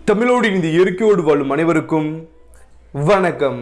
தமிழோடு இந்த இயற்கையோடு வாழும் அனைவருக்கும் வணக்கம்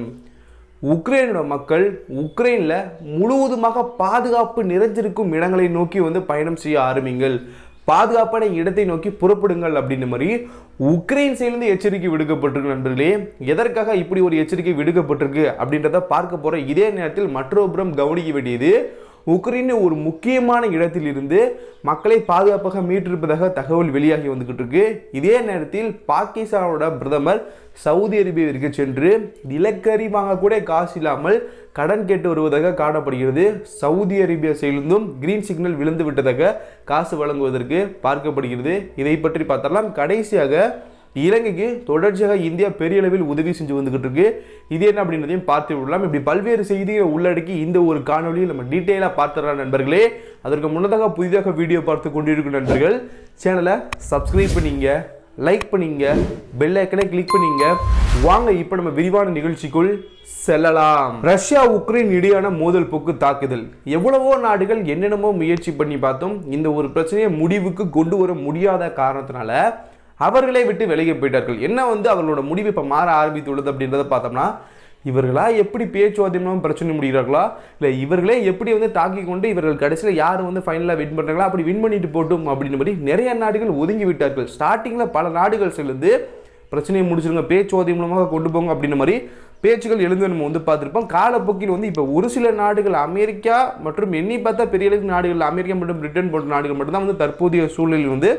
உக்ரைனோட மக்கள் உக்ரைனில் முழுவதுமாக பாதுகாப்பு நிறைஞ்சிருக்கும் இடங்களை நோக்கி வந்து பயணம் செய்ய ஆரம்பிங்கள் பாதுகாப்பான இடத்தை நோக்கி புறப்படுங்கள் அப்படின்ற மாதிரி உக்ரைன் சைட்லேருந்து எச்சரிக்கை விடுக்கப்பட்டிருக்கு நண்பர்களே எதற்காக இப்படி ஒரு எச்சரிக்கை விடுக்கப்பட்டிருக்கு அப்படின்றத பார்க்க போகிற இதே நேரத்தில் மற்றொரு புறம் கவனிக்க வேண்டியது உக்ரைன் ஒரு முக்கியமான இடத்தில் இருந்து மக்களை பாதுகாப்பாக மீட்டிருப்பதாக தகவல் வெளியாகி வந்துகிட்டு இருக்கு இதே நேரத்தில் பாகிஸ்தானோட பிரதமர் சவுதி அரேபியாவிற்கு சென்று நிலக்கரி வாங்க கூட காசு இல்லாமல் கடன் கேட்டு வருவதாக காணப்படுகிறது சவுதி அரேபியா சைடிலிருந்தும் கிரீன் சிக்னல் விழுந்து விட்டதாக காசு வழங்குவதற்கு பார்க்கப்படுகிறது இதை பற்றி பார்த்தரலாம் கடைசியாக இலங்கைக்கு தொடர்ச்சியாக இந்தியா பெரிய அளவில் உதவி செஞ்சு வந்துகிட்டு இருக்கு இது என்ன அப்படின்றதையும் பார்த்து விடலாம் இப்படி பல்வேறு செய்திகளை உள்ளடக்கி இந்த ஒரு காணொலியில் நம்ம டீட்டெயிலாக பார்த்துடலாம் நண்பர்களே அதற்கு முன்னதாக புதிதாக வீடியோ பார்த்து கொண்டிருக்கும் நண்பர்கள் சேனலை சப்ஸ்கிரைப் பண்ணிங்க லைக் பண்ணிங்க பெல் ஐக்கனை கிளிக் பண்ணிங்க வாங்க இப்போ நம்ம விரிவான நிகழ்ச்சிக்குள் செல்லலாம் ரஷ்யா உக்ரைன் இடையான மோதல் போக்கு தாக்குதல் எவ்வளவோ நாடுகள் என்னென்னமோ முயற்சி பண்ணி பார்த்தோம் இந்த ஒரு பிரச்சனையை முடிவுக்கு கொண்டு வர முடியாத காரணத்தினால அவர்களே விட்டு விலகி போயிட்டார்கள் என்ன வந்து அவர்களோட முடிவு இப்போ மாற ஆரம்பித்துள்ளது அப்படின்றத பார்த்தோம்னா இவர்களா எப்படி பேச்சுவார்த்தை பிரச்சனை முடிகிறார்களா இல்லை இவர்களே எப்படி வந்து தாக்கி கொண்டு இவர்கள் கடைசியில் யார் வந்து ஃபைனலாக வின் பண்ணுறாங்களா அப்படி வின் பண்ணிட்டு போட்டும் அப்படின்னு மாதிரி நிறைய நாடுகள் ஒதுங்கி விட்டார்கள் ஸ்டார்டிங்கில் பல நாடுகள் சேர்ந்து பிரச்சனையை முடிச்சிருங்க பேச்சுவார்த்தை மூலமாக கொண்டு போங்க அப்படின்ற மாதிரி பேச்சுகள் எழுந்து நம்ம வந்து பார்த்துருப்போம் காலப்போக்கில் வந்து இப்போ ஒரு சில நாடுகள் அமெரிக்கா மற்றும் எண்ணி பார்த்தா பெரிய அளவுக்கு நாடுகள் அமெரிக்கா மற்றும் பிரிட்டன் போன்ற நாடுகள் மட்டும்தான் வந்து தற்போதைய சூழ்நிலையில் வந்து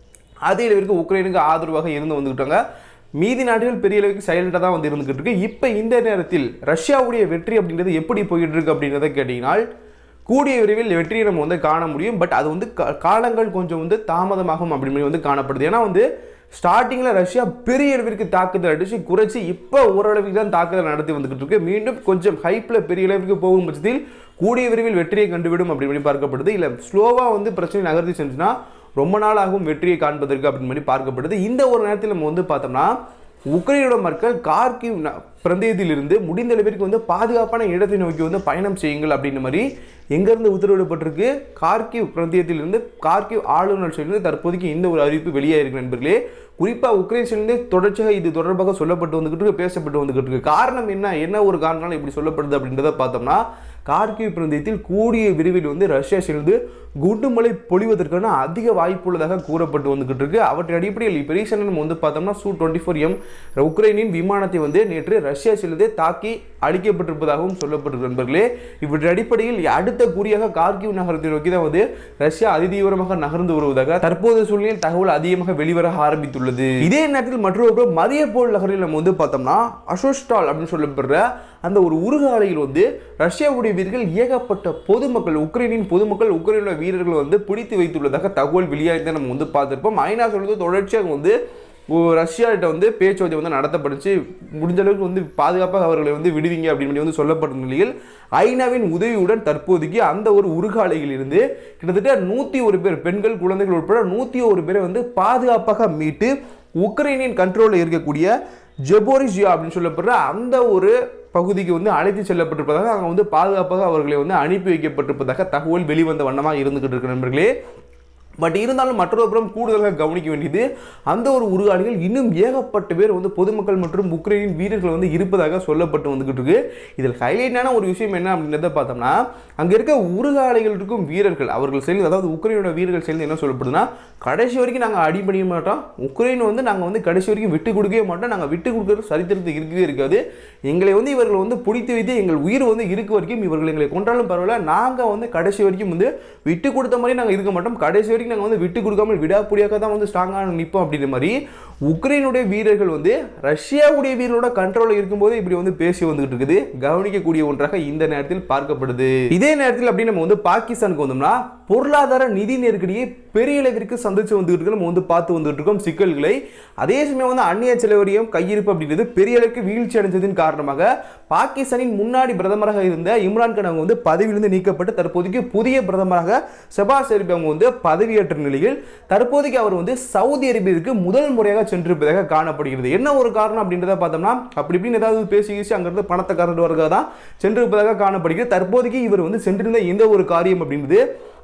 அதே அளவிற்கு உக்ரைனுக்கு ஆதரவாக இருந்து வந்துக்கிட்டாங்க மீதி நாடுகள் பெரிய அளவுக்கு சைலண்டாக தான் வந்து இருந்துகிட்டு இருக்கு இப்போ இந்த நேரத்தில் ரஷ்யாவுடைய வெற்றி அப்படின்றது எப்படி போயிட்டு இருக்கு அப்படின்றத கேட்டீங்கன்னா கூடிய விரைவில் வெற்றியை நம்ம வந்து காண முடியும் பட் அது வந்து கா- காலங்கள் கொஞ்சம் வந்து தாமதமாகும் அப்படின்னு வந்து காணப்படுது ஏன்னா வந்து ஸ்டார்டிங்கில் ரஷ்யா பெரிய அளவிற்கு தாக்குதல் அடிச்சு குறைச்சி இப்போ ஓரளவுக்கு தான் தாக்குதல் நடத்தி வந்துகிட்டு இருக்கு மீண்டும் கொஞ்சம் ஹைப்பில் பெரிய அளவுக்கு போகும் பட்சத்தில் கூடிய விரைவில் வெற்றியை கண்டுவிடும் அப்படி இப்படி பார்க்கப்படுது இல்லை ஸ்லோவாக வந்து பிரச்சனை நகர்த்தி செஞ்சுன்னா ரொம்ப நாள் ஆகும் வெற்றியை காண்பதற்கு அப்படின்னு சொல்லி பார்க்கப்படுது இந்த ஒரு நேரத்தில் நம்ம வந்து பார்த்தோம்னா உக்ரைனோட மக்கள் கார்கிவ் ந- பிராந்தியத்திலிருந்து முடிந்த அளவிற்கு வந்து பாதுகாப்பான இடத்தை நோக்கி வந்து பயணம் செய்யுங்கள் அப்படின்ற மாதிரி எங்கேருந்து உத்தரவிடப்பட்டிருக்கு கார்கிவ் பிராந்தியத்திலிருந்து கார்கிவ் ஆளுநர் சைடிலிருந்து தற்போதைக்கு இந்த ஒரு அறிவிப்பு வெளியாயிருக்கு நண்பர்களே குறிப்பாக உக்ரைன் சைடிலிருந்து தொடர்ச்சியாக இது தொடர்பாக சொல்லப்பட்டு வந்துகிட்டு இருக்கு பேசப்பட்டு வந்துகிட்டு இருக்கு காரணம் என்ன என்ன ஒரு காரணம் இப்படி சொல்லப்படுது அப்படின்றத பார்த்தோம்னா கார்கிவ் பிராந்தியத்தில் கூடிய விரைவில் வந்து ரஷ்யா சேர்ந்து குண்டுமலை பொழிவதற்கான அதிக வாய்ப்பு உள்ளதாக கூறப்பட்டு வந்துகிட்டு இருக்கு அவற்றின் அடிப்படையில் இப்போ ரீசெண்டாக நம்ம வந்து பார்த்தோம்னா சூ டுவெண்ட்டி ஃபோர் எம் உக்ரைனின் விமானத்தை வந்து நேற்று ரஷ்யா செல்லுது தாக்கி அழிக்கப்பட்டிருப்பதாகவும் சொல்லப்பட்டிருக்கு நண்பர்களே இவற்றின் அடிப்படையில் அடுத்த குறியாக கார்கிவ் நகரத்தை நோக்கி தான் வந்து ரஷ்யா அதிதீவிரமாக நகர்ந்து வருவதாக தற்போதைய சூழ்நிலையில் தகவல் அதிகமாக வெளிவர ஆரம்பித்துள்ளது இதே நேரத்தில் மற்றொரு புறம் மரியப்போல் நகரில் நம்ம வந்து பார்த்தோம்னா அசோஸ்டால் அப்படின்னு சொல்லப்படுற அந்த ஒரு உருகாலையில் வந்து ரஷ்யாவுடைய வீரர்கள் ஏகப்பட்ட பொதுமக்கள் உக்ரைனின் பொதுமக்கள் உக்ரைனோட வீரர்கள் வந்து பிடித்து வைத்துள்ளதாக தகவல் வெளியாகி நம்ம வந்து பார்த்திருப்போம் ஐநா சொல்றது தொடர்ச்சியாக வந்து ஓ- ரஷ்யாகிட்ட வந்து பேச்சுவார்த்தை வந்து நடத்தப்படுச்சு முடிஞ்ச அளவுக்கு வந்து பாதுகாப்பாக அவர்களை வந்து விடுவீங்க அப்படின்னு சொல்லி வந்து சொல்லப்பட்ட நிலையில் ஐநாவின் உதவியுடன் தற்போதைக்கு அந்த ஒரு உருகாலையில் இருந்து கிட்டத்தட்ட நூற்றி ஒரு பேர் பெண்கள் குழந்தைகள் உட்பட நூற்றி ஒரு பேரை வந்து பாதுகாப்பாக மீட்டு உக்ரைனின் கண்ட்ரோலில் இருக்கக்கூடிய ஜெபோரிஜியா அப்படின்னு சொல்லப்படுற அந்த ஒரு பகுதிக்கு வந்து அழைத்து செல்லப்பட்டிருப்பதாக அங்கே வந்து பாதுகாப்பாக அவர்களை வந்து அனுப்பி வைக்கப்பட்டிருப்பதாக தகவல் வெளிவந்த வண்ணமாக இருந்துகிட்டு இருக்கு நண்பர்களே பட் இருந்தாலும் மற்றொரு புறம் கூடுதலாக கவனிக்க வேண்டியது அந்த ஒரு உருகாளிகள் இன்னும் ஏகப்பட்ட பேர் வந்து பொதுமக்கள் மற்றும் உக்ரைனின் வீரர்கள் வந்து இருப்பதாக சொல்லப்பட்டு வந்துகிட்டு இருக்கு இதில் ஹைலைட்டான ஒரு விஷயம் என்ன அப்படின்றத பார்த்தோம்னா அங்கே இருக்க உருகாலைகள் இருக்கும் வீரர்கள் அவர்கள் சேர்ந்து அதாவது உக்ரைனோட வீரர்கள் சேர்ந்து என்ன சொல்லப்படுதுன்னா கடைசி வரைக்கும் நாங்கள் அடிபணிய மாட்டோம் உக்ரைன் வந்து நாங்கள் வந்து கடைசி வரைக்கும் விட்டு கொடுக்கவே மாட்டோம் நாங்கள் விட்டு கொடுக்குறது சரித்திரத்துக்கு இருக்கவே இருக்காது எங்களை வந்து இவர்கள் வந்து பிடித்து வைத்து எங்கள் உயிர் வந்து இருக்க வரைக்கும் இவர்கள் எங்களை கொண்டாலும் பரவாயில்ல நாங்கள் வந்து கடைசி வரைக்கும் வந்து விட்டு கொடுத்த மாதிரி நாங்கள் இருக்க மாட்டோம் கடைசி வரைக்கும் நாங்கள் வந்து விட்டு கொடுக்காமல் விடாப்பிடியாக தான் வந்து ஸ்ட்ராங்காக நிற்போம் அப்படின்ற மாதிரி உக்ரைனுடைய வீரர்கள் வந்து ரஷ்யாவுடைய வீரர்களோட கண்ட்ரோலில் இருக்கும்போது இப்படி வந்து பேசி வந்துகிட்டு இருக்குது கவனிக்கக்கூடிய ஒன்றாக இந்த நேரத்தில் பார்க்கப்படுது இதே நேரத்தில் அப்படி நம்ம வந்து பாகிஸ்தானுக்கு வந்தோம்னா பொருளாதார நிதி நெருக்கடியை பெரிய அளவிற்கு சந்திச்சு வந்துகிட்டு இருக்கு நம்ம வந்து பார்த்து வந்துட்டு இருக்கோம் சிக்கல்களை அதே சமயம் வந்து அந்நிய செலவரியம் கையிருப்பு அப்படின்றது பெரிய அளவுக்கு வீழ்ச்சி அடைஞ்சதின் காரணமாக பாகிஸ்தானின் முன்னாடி பிரதமராக இருந்த இம்ரான் கான் அவங்க வந்து பதவியிலிருந்து நீக்கப்பட்டு தற்போதைக்கு புதிய பிரதமராக ஷெபாஸ் ஷெரீப் அவங்க வந்து பதவியேற்ற நிலையில் தற்போதைக்கு அவர் வந்து சவுதி அரேபியாவுக்கு முதல் முறையாக சென்றிருப்பதாக காணப்படுகிறது என்ன ஒரு காரணம் அப்படின்றத பார்த்தோம்னா அப்படி இப்படின்னு ஏதாவது பேசி பேசி அங்கிருந்து பணத்தை கறந்து வரதாக தான் சென்றிருப்பதாக காணப்படுகிறது தற்போதைக்கு இவர் வந்து சென்றிருந்த எந்த ஒரு காரியம் அப்படின்றது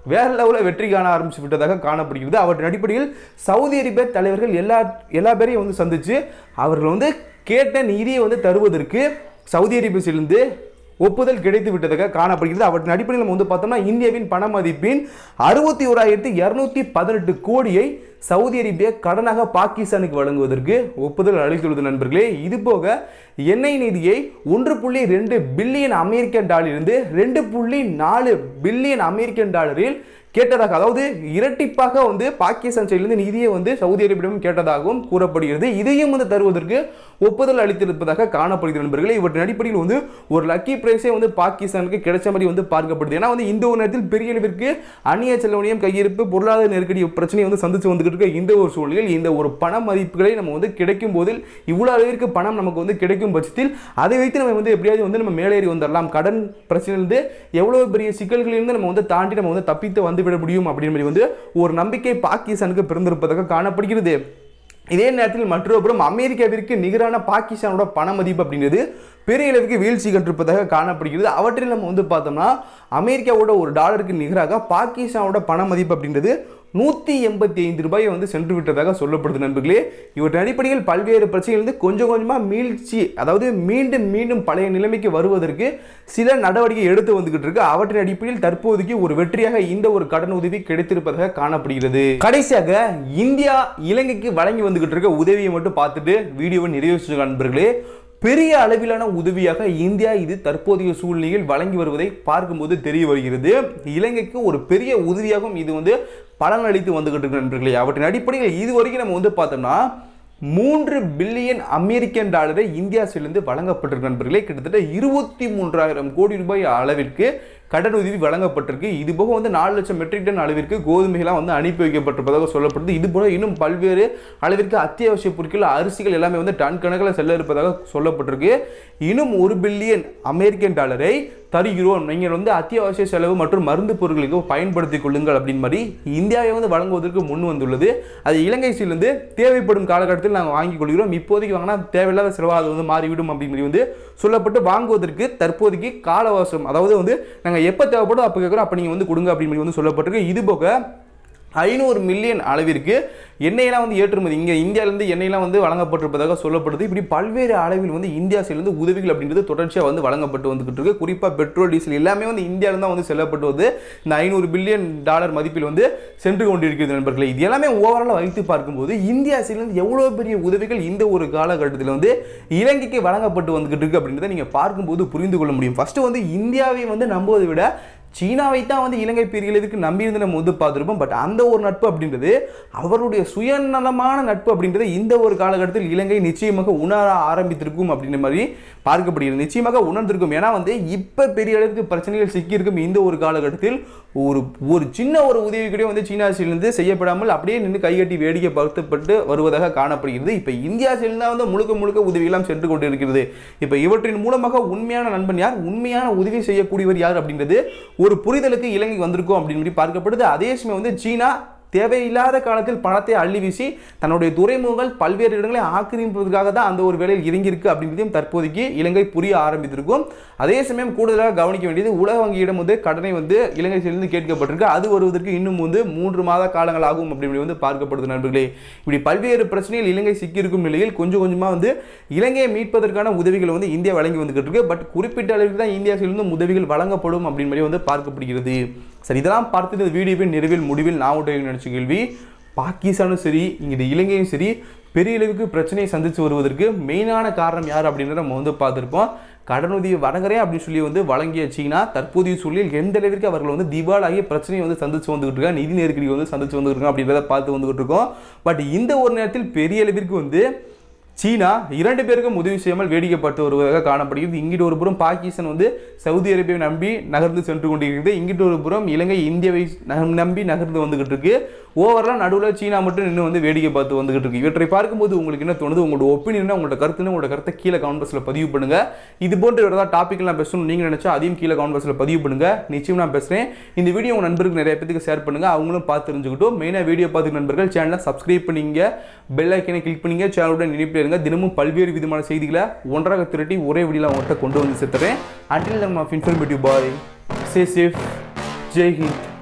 வேற லெவலில் வெற்றி காண ஆரம்பிச்சு விட்டதாக காணப்படுகிறது அவற்றின் அடிப்படையில் சவுதி அரேபிய தலைவர்கள் எல்லா எல்லா பேரையும் வந்து சந்திச்சு அவர்கள் வந்து கேட்ட நிதியை வந்து தருவதற்கு சவுதி அரேபியாவிலிருந்து ஒப்புதல் கிடைத்து விட்டதாக காணப்படுகிறது அவற்றின் அடிப்படையில் நம்ம வந்து பார்த்தோம்னா இந்தியாவின் பண மதிப்பின் அறுபத்தி ஓராயிரத்தி இரநூத்தி பதினெட்டு கோடியை சவுதி அரேபியா கடனாக பாகிஸ்தானுக்கு வழங்குவதற்கு ஒப்புதல் அளித்துள்ளது நண்பர்களே இது போக எண்ணெய் நிதியை ஒன்று புள்ளி ரெண்டு பில்லியன் அமெரிக்கன் டாலரிலிருந்து ரெண்டு புள்ளி நாலு பில்லியன் அமெரிக்கன் டாலரில் கேட்டதாக அதாவது இரட்டிப்பாக வந்து பாகிஸ்தான் சைடிலிருந்து நிதியை வந்து சவுதி அரேபியிடம் கேட்டதாகவும் கூறப்படுகிறது இதையும் வந்து தருவதற்கு ஒப்புதல் அளித்திருப்பதாக காணப்படுகிறது நண்பர்களே இவற்றின் அடிப்படையில் வந்து ஒரு லக்கி பிரைஸே வந்து பாகிஸ்தானுக்கு கிடைச்ச மாதிரி வந்து பார்க்கப்படுது ஏன்னா வந்து இந்த ஒரு நேரத்தில் பெரிய அளவிற்கு அந்நிய செலவணியம் கையிருப்பு பொருளாதார நெருக்கடி பிரச்சனையை வந்து சந்திச்சு வந்துகிட்டு இருக்க இந்த ஒரு சூழ்நிலையில் இந்த ஒரு பண மதிப்புகளை நம்ம வந்து கிடைக்கும் போதில் இவ்வளவு அளவிற்கு பணம் நமக்கு வந்து கிடைக்கும் பட்சத்தில் அதை வைத்து நம்ம வந்து எப்படியாவது வந்து நம்ம மேலேறி வந்துடலாம் கடன் பிரச்சனையிலிருந்து எவ்வளவு பெரிய சிக்கல்களிலிருந்து நம்ம வந்து தாண்டி நம்ம வந்து தப்பித்து வந்துவிட முடியும் அப்படின்னு மாதிரி வந்து ஒரு நம்பிக்கை பாகிஸ்தானுக்கு பிறந்திருப்பதாக காணப்படுகிறது இதே நேரத்தில் மற்றொரு புறம் அமெரிக்காவிற்கு நிகரான பாகிஸ்தானோட பண மதிப்பு அப்படிங்கிறது பெரிய அளவுக்கு வீழ்ச்சி கண்டிருப்பதாக காணப்படுகிறது அவற்றில் நம்ம வந்து பார்த்தோம்னா அமெரிக்காவோட ஒரு டாலருக்கு நிகராக பாகிஸ்தானோட பண மதிப்பு அப்படின்றது நூற்றி எண்பத்தி ஐந்து ரூபாயை வந்து சென்று விட்டதாக சொல்லப்படுது நண்பர்களே இவற்றின் அடிப்படையில் பல்வேறு பிரச்சனைகள் கொஞ்சம் கொஞ்சமாக மீழ்ச்சி அதாவது மீண்டும் மீண்டும் பழைய நிலைமைக்கு வருவதற்கு சில நடவடிக்கை எடுத்து வந்துகிட்டு இருக்கு அவற்றின் அடிப்படையில் தற்போதைக்கு ஒரு வெற்றியாக இந்த ஒரு கடன் உதவி கிடைத்திருப்பதாக காணப்படுகிறது கடைசியாக இந்தியா இலங்கைக்கு வழங்கி வந்துகிட்டு இருக்க உதவியை மட்டும் பார்த்துட்டு வீடியோவை நிறைவு செஞ்ச நண்பர்களே பெரிய அளவிலான உதவியாக இந்தியா இது தற்போதைய சூழ்நிலையில் வழங்கி வருவதை பார்க்கும்போது தெரிய வருகிறது இலங்கைக்கு ஒரு பெரிய உதவியாகவும் இது வந்து பலனளித்து வந்துகிட்டு இருக்கு நண்பர்களே அவற்றின் அடிப்படையில் இது வரைக்கும் நம்ம வந்து பார்த்தோம்னா மூன்று பில்லியன் அமெரிக்கன் டாலரை இந்தியா சைடிலிருந்து வழங்கப்பட்டிருக்கு நண்பர்களே கிட்டத்தட்ட இருபத்தி மூன்றாயிரம் கோடி ரூபாய் அளவிற்கு கடன் உதவி வழங்கப்பட்டிருக்கு இது போக வந்து நாலு லட்சம் மெட்ரிக் டன் அளவிற்கு கோதுமைகளாக வந்து அனுப்பி வைக்கப்பட்டிருப்பதாக சொல்லப்படுது இது போல இன்னும் பல்வேறு அளவிற்கு அத்தியாவசிய பொருட்கள் அரிசிகள் எல்லாமே வந்து டன் கணக்கில் செல்ல இருப்பதாக சொல்லப்பட்டிருக்கு இன்னும் ஒரு பில்லியன் அமெரிக்கன் டாலரை தருகிறோம் நீங்கள் வந்து அத்தியாவசிய செலவு மற்றும் மருந்து பொருட்களுக்கு பயன்படுத்திக் கொள்ளுங்கள் அப்படின்னு மாதிரி இந்தியாவை வந்து வழங்குவதற்கு முன் வந்துள்ளது அது இலங்கை சைடிலிருந்து தேவைப்படும் காலகட்டத்தில் நாங்கள் வாங்கிக் கொள்கிறோம் இப்போதைக்கு வாங்கினா தேவையில்லாத செலவாக அது வந்து மாறிவிடும் அப்படின்னு மாதிரி வந்து சொல்லப்பட்டு வாங்குவதற்கு தற்போதைக்கு கால அவகாசம் அதாவது வந்து நாங்கள் எப்போ தேவைப்படும் அப்போ கேட்குறோம் அப்போ நீங்கள் வந்து கொடுங்க அப்படின்னு மாதிரி வந்து சொல்லப்பட்டிருக்கு இது போக ஐநூறு மில்லியன் அளவிற்கு எண்ணெயெல்லாம் வந்து ஏற்றுமதி இங்கே இந்தியாவிலேருந்து எண்ணெயெல்லாம் வந்து வழங்கப்பட்டிருப்பதாக சொல்லப்படுது இப்படி பல்வேறு அளவில் வந்து இந்தியா சைட்லேருந்து உதவிகள் அப்படின்றது தொடர்ச்சியாக வந்து வழங்கப்பட்டு வந்துகிட்டு இருக்கு குறிப்பாக பெட்ரோல் டீசல் எல்லாமே வந்து இந்தியாவிலேருந்து தான் வந்து செல்லப்பட்டு வந்து இந்த ஐநூறு பில்லியன் டாலர் மதிப்பில் வந்து சென்று கொண்டிருக்கிறது நண்பர்களே இது எல்லாமே ஓவராலாக வைத்து பார்க்கும்போது இந்தியா சைட்லேருந்து எவ்வளோ பெரிய உதவிகள் இந்த ஒரு காலகட்டத்தில் வந்து இலங்கைக்கு வழங்கப்பட்டு வந்துகிட்டு இருக்கு அப்படின்றத நீங்கள் பார்க்கும்போது புரிந்து கொள்ள முடியும் ஃபர்ஸ்ட் வந்து இந்தியாவை வந்து நம்புவதை விட சீனாவை தான் வந்து இலங்கை பெரிய அளவுக்கு நம்பியிருந்து நம்ம வந்து பார்த்துருப்போம் பட் அந்த ஒரு நட்பு அப்படின்றது அவருடைய சுயநலமான நட்பு அப்படின்றது இந்த ஒரு காலகட்டத்தில் இலங்கை நிச்சயமாக உணர ஆரம்பித்திருக்கும் அப்படின்ற மாதிரி பார்க்கப்படுகிறது நிச்சயமாக உணர்ந்திருக்கும் ஏன்னா வந்து இப்போ பெரிய அளவுக்கு பிரச்சனைகள் சிக்கியிருக்கும் இந்த ஒரு காலகட்டத்தில் ஒரு ஒரு சின்ன ஒரு உதவி கூட வந்து சீனா சைட்லேருந்து செய்யப்படாமல் அப்படியே நின்று கைகட்டி வேடிக்கை பார்த்துப்பட்டு வருவதாக காணப்படுகிறது இப்போ இந்தியா சைடில் தான் வந்து முழுக்க முழுக்க உதவியெல்லாம் சென்று கொண்டிருக்கிறது இப்போ இவற்றின் மூலமாக உண்மையான நண்பன் யார் உண்மையான உதவி செய்யக்கூடியவர் யார் அப்படின்றது ஒரு புரிதலுக்கு இலங்கை வந்திருக்கும் அப்படின்னு சொல்லி பார்க்கப்படுது அதே சமயம் வந்து சீனா தேவையில்லாத காலத்தில் பணத்தை அள்ளி வீசி தன்னுடைய துறைமுகங்கள் பல்வேறு இடங்களை ஆக்கிரமிப்பதற்காக தான் அந்த ஒரு வேலையில் இறங்கியிருக்கு அப்படின்றதையும் தற்போதைக்கு இலங்கை புரிய ஆரம்பித்திருக்கும் அதே சமயம் கூடுதலாக கவனிக்க வேண்டியது உலக வங்கியிடம் வந்து கடனை வந்து இலங்கை சைடிலிருந்து கேட்கப்பட்டிருக்கு அது வருவதற்கு இன்னும் வந்து மூன்று மாத காலங்கள் ஆகும் அப்படி வந்து பார்க்கப்படுது நண்பர்களே இப்படி பல்வேறு பிரச்சனைகள் இலங்கை சிக்கியிருக்கும் நிலையில் கொஞ்சம் கொஞ்சமாக வந்து இலங்கையை மீட்பதற்கான உதவிகள் வந்து இந்தியா வழங்கி வந்துகிட்டு இருக்கு பட் குறிப்பிட்ட அளவுக்கு தான் இந்தியா சைடிலிருந்து உதவிகள் வழங்கப்படும் அப்படின்னு மாதிரி வந்து பார்க்கப்படுகிறது சரி இதெல்லாம் பார்த்துட்டு இந்த வீடியோவின் நிறைவில் முடிவில் நான் உடைய நினைச்ச கேள்வி பாகிஸ்தானும் சரி இங்கிட்டு இலங்கையும் சரி பெரிய அளவுக்கு பிரச்சனையை சந்தித்து வருவதற்கு மெயினான காரணம் யார் அப்படின்றத நம்ம வந்து பார்த்துருப்போம் கடனுதவி வழங்குறேன் அப்படின்னு சொல்லி வந்து வழங்கிய சீனா தற்போதைய சூழலில் எந்த அளவிற்கு அவர்கள் வந்து திவாலாகிய பிரச்சனையை வந்து சந்திச்சு வந்துகிட்டு இருக்காங்க நிதி நெருக்கடி வந்து சந்திச்சு வந்துகிட்டு இருக்காங்க அப்படின்றத பார்த்து வந்துகிட்டு இருக்கோம் பட் இந்த ஒரு நேரத்தில் பெரிய அளவிற்கு வந்து சீனா இரண்டு பேருக்கும் உதவி செய்யாமல் வேடிக்கைப்பட்டு வருவதாக காணப்படுகிறது இங்கிட்டு ஒரு புறம் பாகிஸ்தான் வந்து சவுதி அரேபியாவை நம்பி நகர்ந்து சென்று கொண்டிருக்கிறது இங்கிட்டு ஒரு புறம் இலங்கை இந்தியாவை ந- நம்பி நகர்ந்து வந்துகிட்டு இருக்கு ஓவரால் நடுவில் சீனா மட்டும் நின்று வந்து வேடிக்கை பார்த்து வந்துகிட்டு இருக்கு இவற்றை பார்க்கும்போது உங்களுக்கு என்ன தோணுது உங்களோட ஒப்பீனியன் உங்களோட கருத்துன்னு உங்களோட கருத்தை கீழே கமெண்ட் பாக்ஸில் பதிவு பண்ணுங்க இது போன்ற வேறு ஏதாவது டாபிக் நான் பேசணும்னு நீங்கள் நினைச்சா அதையும் கீழே கமெண்ட் பாக்ஸில் பதிவு பண்ணுங்க நிச்சயம் நான் பேசுகிறேன் இந்த வீடியோ உங்கள் நண்பருக்கு நிறைய பேருக்கு ஷேர் பண்ணுங்க அவங்களும் பார்த்து தெரிஞ்சுக்கிட்டும் மெயினாக வீடியோ பார்த்துக்க நண்பர்கள் சேனலை சப்ஸ்கிரைப் பண்ணிங்க பெல் ஐக்கனை கிளிக் பண்ணிங்க சேனலுடன் இணைப்பில் இருங்க தினமும் பல்வேறு விதமான செய்திகளை ஒன்றாக திரட்டி ஒரே வீடியோவில் அவங்கள்ட்ட கொண்டு வந்து சேர்த்துறேன் அண்டில் நம்ம இன்ஃபர்மேட்டிவ் பாய் சே சேஃப் ஜெய் ஹிந்த்